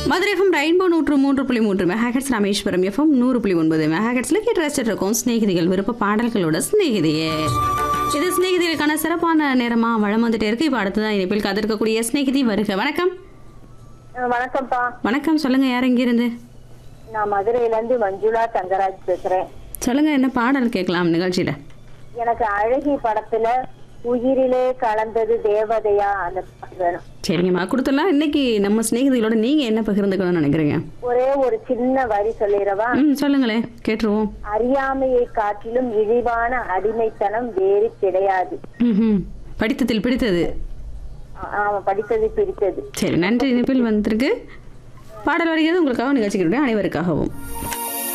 Madurai FM rainbow நூற்று மூன்று புள்ளி மூன்று மெகாஹெட்ஸ் ராமேஸ்வரம் எஃப்எம் நூறு புள்ளி ஒன்பது மெகாஹெட்ஸ்ல கேட்டு ரசிச்சிட்டு இருக்கோம் சிநேகிதிகள் விருப்ப பாடல்களோட சிநேகிதியே இது சிநேகிதிகளுக்கான சிறப்பான நேரமா வளம் வந்துட்டே இருக்கு இப்போ அடுத்ததான் இனிப்பில் காத்திருக்கக்கூடிய சிநேகிதி வருக வணக்கம் அஹ் வணக்கம்ப்பா வணக்கம் சொல்லுங்க யார் இருந்து நான் மதுரையில இருந்து மஞ்சுளா தங்கராஜ் பேசுறேன் சொல்லுங்க என்ன பாடல் கேட்கலாம் நிகழ்ச்சியில எனக்கு அழகி படத்துல உயிரிலே கலந்தது தேவதையா அந்த பாட்டு வேணும் சரிங்கம்மா கொடுத்துடலாம் இன்னைக்கு நம்ம சிநேகிதிகளோட நீங்க என்ன பகிர்ந்துக்கணும்னு நினைக்கிறீங்க ஒரே ஒரு சின்ன வரி சொல்லிடவா ம் சொல்லுங்களேன் கேட்டுருவோம் அறியாமையை காட்டிலும் இழிவான அடிமைத்தனம் வேறு கிடையாது ம் படித்ததில் பிடித்தது ஆ- ஆமா படித்தது பிடித்தது சரி நன்றி இனிப்பில் வந்திருக்கு பாடல் வருகிறது உங்களுக்காக நிகழ்ச்சிகளுடைய அனைவருக்காகவும்